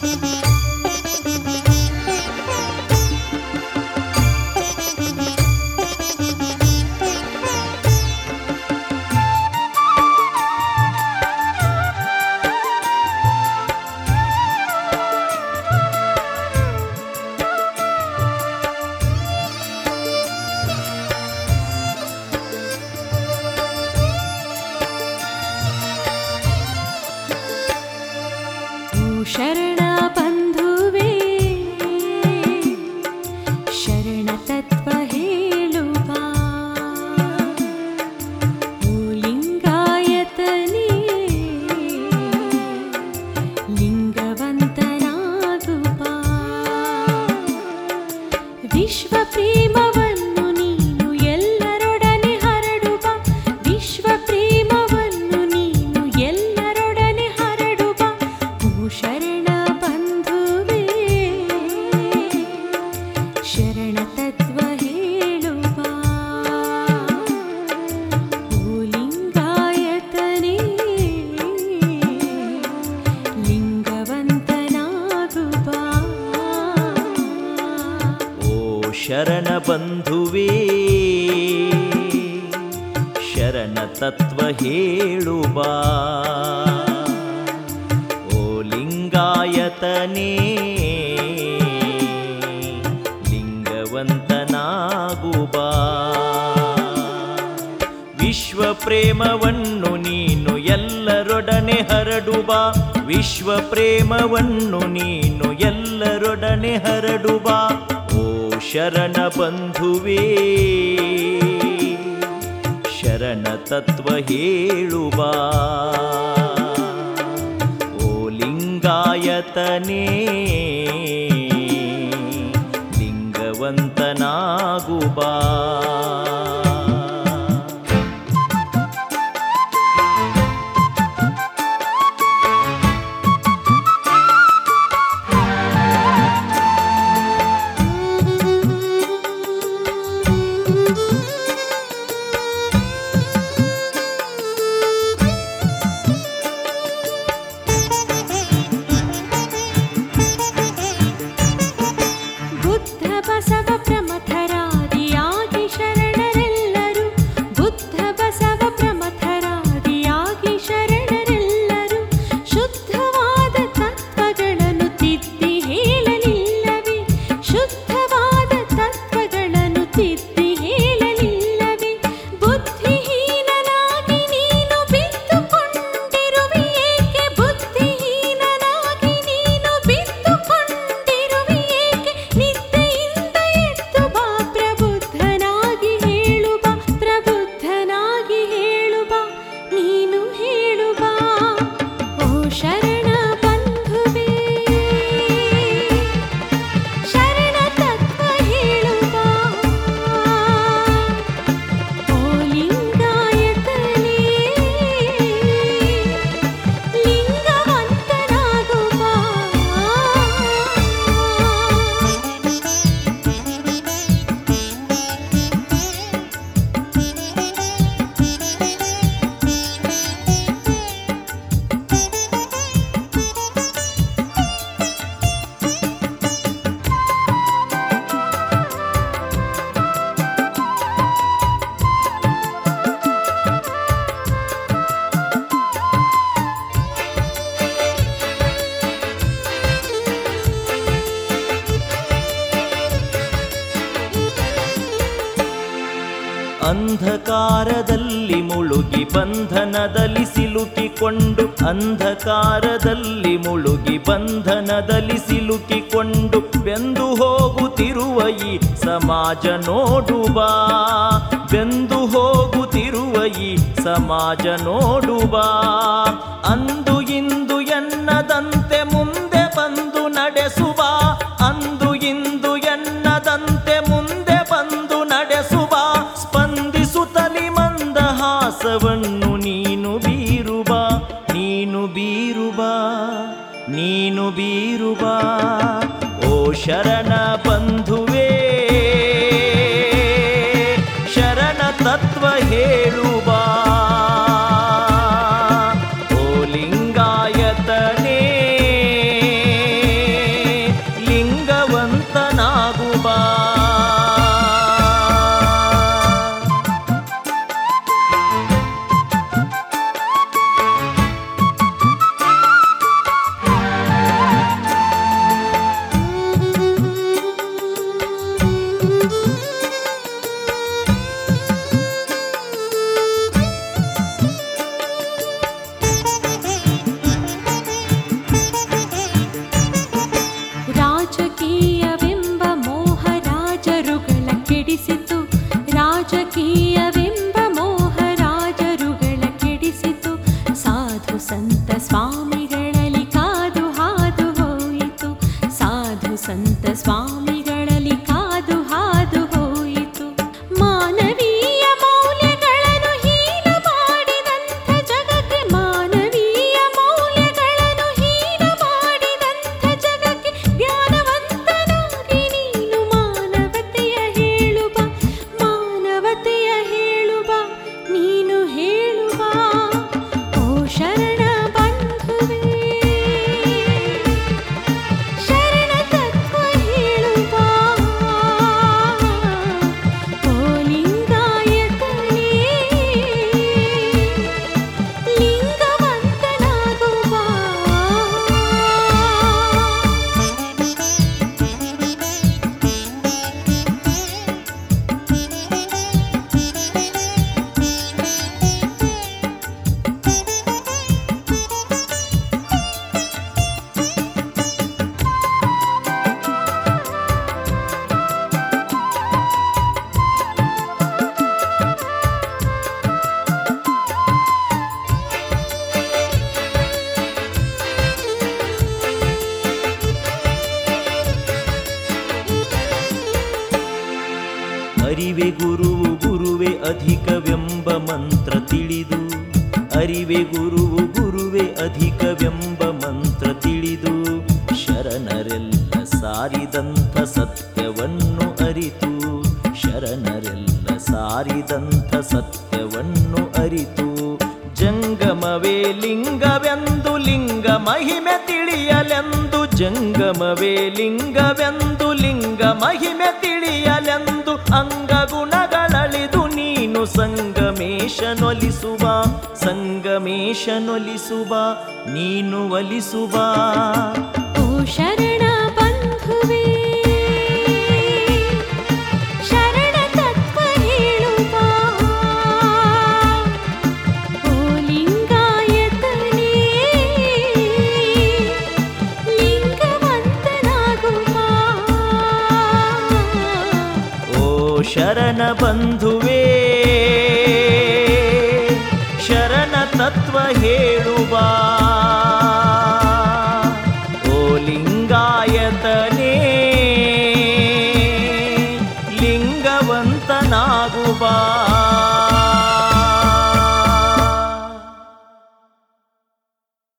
ಓ ಶರಣ ಬಂಧುವೇ ಶರಣ ತತ್ವ ಹೇಳುವ ಓ ಲಿಂಗಾಯತನೇ ಲಿಂಗವಂತನಾಗುವ ವಿಶ್ವ ಪ್ರೇಮವನ್ನು ನೀನು ಎಲ್ಲರೊಡನೆ ಹರಡುವ ವಿಶ್ವ ಪ್ರೇಮವನ್ನು ನೀನು ಎಲ್ಲರೊಡನೆ ಹರಡುವ ಓ ಶರಣ ಬಂಧುವೇ ಶರಣ ತತ್ವ ಹೇಳುವ ಓ ಲಿಂಗಾಯತನೇ ಲಿಂಗವಂತನಾಗುವ ಓ ಶರಣ ಬಂಧುವೇ ಶರಣ ತತ್ವ ಹೇಳುವ ಓ ಲಿಂಗಾಯತನೇ ಲಿಂಗವಂತನಾಗುವ ವಿಶ್ವ ಪ್ರೇಮವನ್ನು ನೀನು ಎಲ್ಲರೊಡನೆ ಹರಡುವ ವಿಶ್ವ ಪ್ರೇಮವನ್ನು ನೀನು ಎಲ್ಲರೊಡನೆ ಹರಡುವ ಓ ಶರಣ ಬಂಧುವೇ ಶರಣ ತತ್ವ ಹೇಳುವ ಓ ಲಿಂಗಾಯತನೇ ಲಿಂಗವಂತನಾಗುವ ಬುದ್ಧ ಬಸವ ಪ್ರಮಥರಾದಿಯಾಗಿ ಶರಣರೆಲ್ಲರೂ ಬುದ್ಧ ಬಸವ ಪ್ರಮಥರಾದಿಯಾಗಿ ಶರಣರೆಲ್ಲರೂ ಶುದ್ಧವಾದ ತತ್ವಗಳನ್ನು ತಿದ್ದಿ ಹೇಳಲಿಲ್ಲವೇ ಶುದ್ಧವಾದ ತತ್ವಗಳನ್ನು ತಿದ್ದಿ ಹೇಳಲಿಲ್ಲವೇ ಬುದ್ಧಿಹೀನನಾಗಿ ನೀನು ಬಿದ್ದುಕೊಂಡಿರುವೆ ಏಕೆ ಬುದ್ಧಿಹೀನನಾಗಿ ನೀನು ಬಿದ್ದುಕೊಂಡಿರುವೆ ಏಕೆ ನಿದ್ದೆಯಿಂದ ಎದ್ದು ಬಾ ಪ್ರಬುದ್ಧನಾಗಿ ಹೇಳು ಬಾ ಪ್ರಬುದ್ಧನಾಗಿ ಹೇಳು ಬಾ ನೀನು ಹೇಳು ಬಾ ಓ ಶರಣ ಬಂಧುವೇ ಶರಣ ತತ್ವ ಹೇಳು ಬಾ ಓ ಲಿಂಗಾಯತನೇ ಲಿಂಗವಂತನಾಗುವ ಅಂಧಕಾರದಲ್ಲಿ ಮುಳುಗಿ ಬಂಧನದಲ್ಲಿ ಸಿಲುಕಿಕೊಂಡು ಅಂಧಕಾರದಲ್ಲಿ ಮುಳುಗಿ ಬಂಧನದಲ್ಲಿ ಸಿಲುಕಿಕೊಂಡು ಬೆಂದು ಹೋಗುತ್ತಿರುವ ಈ ಸಮಾಜ ನೋಡುವ ಬೆಂದು ಹೋಗುತ್ತಿರುವ ಈ ಸಮಾಜ ನೋಡುವ ಅಂದು ಇಂದು ಎನ್ನದಂತೆ ಮುಂದೆ ಬಂದು ನಡೆಸುವ ಅಂದು ಇಂದು ಎನ್ನದಂತೆ ಮುಂದೆ ಬಂದು ನಡೆಸುವ ಸ್ಪಂದಿಸುತ್ತಲಿ ಮಂದಹಾಸವನ್ನು ನೀನು ಬೀರುವ ನೀನು ಬೀರುವ ನೀನು ಬೀರುವ ಓ ಶರಣ ಬಂಧುವೇ ಶರಣ ತತ್ವ ಹೇಳುವ ಓ ಲಿಂಗಾಯತನೇ ಅರಿವೆ ಗುರುವು ಗುರುವೆ ಅಧಿಕವೆಂಬ ಮಂತ್ರ ತಿಳಿದು ಅರಿವೆ ಗುರುವು ಗುರುವೆ ಅಧಿಕವೆಂಬ ಮಂತ್ರ ತಿಳಿದು ಶರಣರೆಲ್ಲ ಸಾರಿದಂಥ ಸತ್ಯವನ್ನು ಅರಿತು ಶರಣರೆಲ್ಲ ಸಾರಿದಂಥ ಸತ್ಯವನ್ನು ಅರಿತು ಜಂಗಮವೇ ಲಿಂಗವೆಂದು ಲಿಂಗ ಮಹಿಮೆ ತಿಳಿಯಲೆಂದು ಜಂಗಮವೇ ಲಿಂಗವೆಂದು ಲಿಂಗ ಮಹಿಮೆ ತಿಳಿಯಲೆಂದು ಅಂಗಗುಣಗಳಳಿದು ನೀನು ಸಂಗಮೇಶನೊಲಿಸುವ ಸಂಗಮೇಶನೊಲಿಸುವ ನೀನು ಒಲಿಸುವ ಓ ಶರಣ ಬಂಧುವೇ ಶರಣ ತತ್ವ ಹೇಳುವ ಓ ಲಿಂಗಾಯತನೇ ಲಿಂಗವಂತನಾಗುವ ಓ ಶರಣ ಬಂಧುವೇ ಶರಣ ತತ್ವ ಹೇಳುವ ಓ ಲಿಂಗಾಯತನೇ ಲಿಂಗವಂತನಾಗುವ